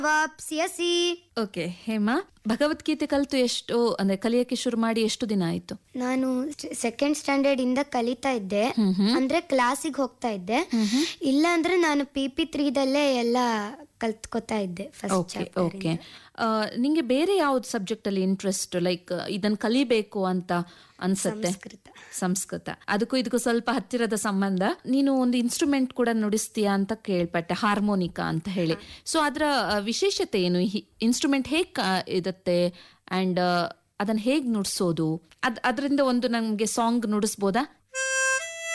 ವಾಪ್ಸ್ಯಸಿ okay Hema Bhagavad Gita ಕಲಿತು ಎಷ್ಟು ಅಂದ್ರೆ ಕಲಿಯಕ್ಕೆ ಶುರು ಮಾಡಿ ಎಷ್ಟು ದಿನ ಆಯ್ತು ನಾನು ಸೆಕೆಂಡ್ ಸ್ಟ್ಯಾಂಡರ್ಡ್ ಇಂದ ಕಲಿತಾ ಇದ್ದೆ ಅಂದ್ರೆ ಕ್ಲಾಸಿಗೆ ಹೋಗ್ತಾ ಇದ್ದೆ ಇಲ್ಲ ಅಂದ್ರೆ ನಾನು ಪಿ ಪಿ ತ್ರೀದಲ್ಲೇ ಎಲ್ಲ ಕಲ್ತ್ಕೊತಾ ಇದ್ದೆ ಫಸ್ಟ್ ಓಕೆ ಓಕೆ ನಿಂಗೆ ಬೇರೆ ಯಾವ್ದು ಸಬ್ಜೆಕ್ಟ್ ಅಲ್ಲಿ ಇಂಟ್ರೆಸ್ಟ್ ಲೈಕ್ ಇದನ್ನ ಕಲಿಬೇಕು ಅಂತ ಅನ್ಸತ್ತೆ ಸಂಸ್ಕೃತ. ಸಂಸ್ಕೃತ ಅದಕ್ಕೂ ಇದಕ್ಕೂ ಸ್ವಲ್ಪ ಹತ್ತಿರದ ಸಂಬಂಧ ನೀನು ಒಂದು ಇನ್ಸ್ಟ್ರೂಮೆಂಟ್ ಕೂಡ ನುಡಿಸ್ತೀಯಾ ಅಂತ ಕೇಳ್ಪಟ್ಟೆ ಹಾರ್ಮೋನಿಕಾ ಅಂತ ಹೇಳಿ ಸೊ ಅದರ ಆ, ವಿಶೇಷತೆ ಏನು ಇನ್ಸ್ಟ್ರೂಮೆಂಟ್ ಹೇಗ್ ಕಾ- ಇರುತ್ತೆ ಅಂಡ್ ಅದನ್ನ ಹೇಗ್ ನುಡ್ಸೋದು ಅದ್ ಅದರಿಂದ ಒಂದು ನಮ್ಗೆ ಸಾಂಗ್ ನುಡಿಸ್ಬೋದಾ